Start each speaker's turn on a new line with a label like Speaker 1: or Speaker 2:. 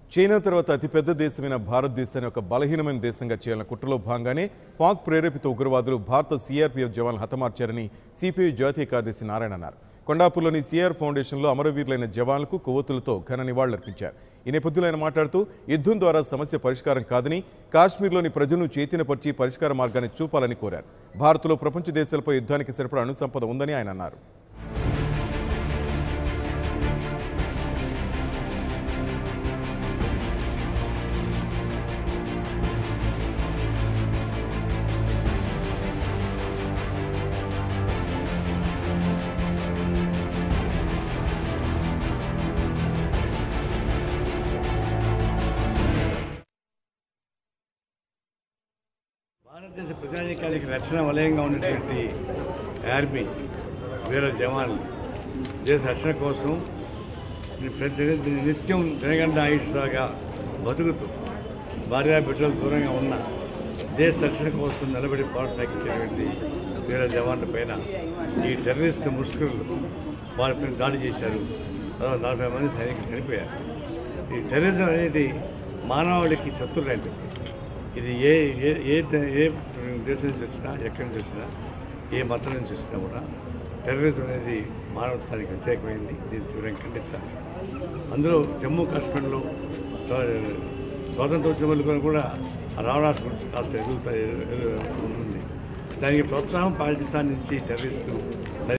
Speaker 1: China తర్వాత అతిపెద్ద దేశమైన భారతదేశాన్ని ఒక బలహీనమైన దేశంగా చేయాలన్న కుట్రలో భాగంగానే పాక్ ప్రేరేపిత ఉగ్రవాదులు భారత సీఆర్పీఎఫ్ జవాన్లు హతమార్చారని సిపిఐ జాతీయ కార్యదర్శి నారాయణ అన్నారు కొండాపూర్లోని సిఆర్ ఫౌండేషన్లో అమరవీరులైన జవాన్లకు కొవ్వొత్తులతో ఘన నివాళులర్పించారు ఈ నేపథ్యంలో ఆయన మాట్లాడుతూ యుద్ధం ద్వారా సమస్య పరిష్కారం కాదని కాశ్మీర్లోని ప్రజలను చైతన్యపరిచి పరిష్కార మార్గాన్ని చూపాలని కోరారు భారత్లో ప్రపంచ దేశాలపై యుద్ధానికి సరిపడా అణుసంపద ఉందని ఆయన అన్నారు
Speaker 2: భారతదేశ ప్రజానీకానికి రక్షణ వలయంగా ఉన్నటువంటి ఆర్మీ వీర జవాన్లు దేశ రక్షణ కోసం ప్రతి నిత్యం జనగంట ఆయుష్లాగా బతుకుతూ భార్యా బిడ్డలు దూరంగా ఉన్న దేశ రక్షణ కోసం నిలబడి పోరాట సాగించేటువంటి వీర జవాన్ల పైన ఈ టెర్రరిస్ట్ ముష్కరులు వారిపైన దాడి చేశారు దాదాపు నలభై మంది సైనికులు చనిపోయారు ఈ టెర్రరిజం అనేది మానవాళికి శత్రువు లాంటిది ఇది ఏ ఏ ఏ ద- ఏ దేశం నుంచి వచ్చినా ఎక్కడి నుంచి వచ్చినా ఏ మతం నుంచి వచ్చినా కూడా టెర్రరిజం అనేది మానవత్వానికి వ్యతిరేకమైంది దీన్ని తీవ్రంగా ఖండించాలి అందులో జమ్మూ కాశ్మీర్లో స్వా- స్వాతంత్ర ఉద్యమాలు కూడా ఆ రావణాసు గురించి కాస్త ఎదుగుతా ఎదు- ఉంది దానికి ప్రోత్సాహం పాకిస్తాన్ నుంచి టెర్రరిస్టు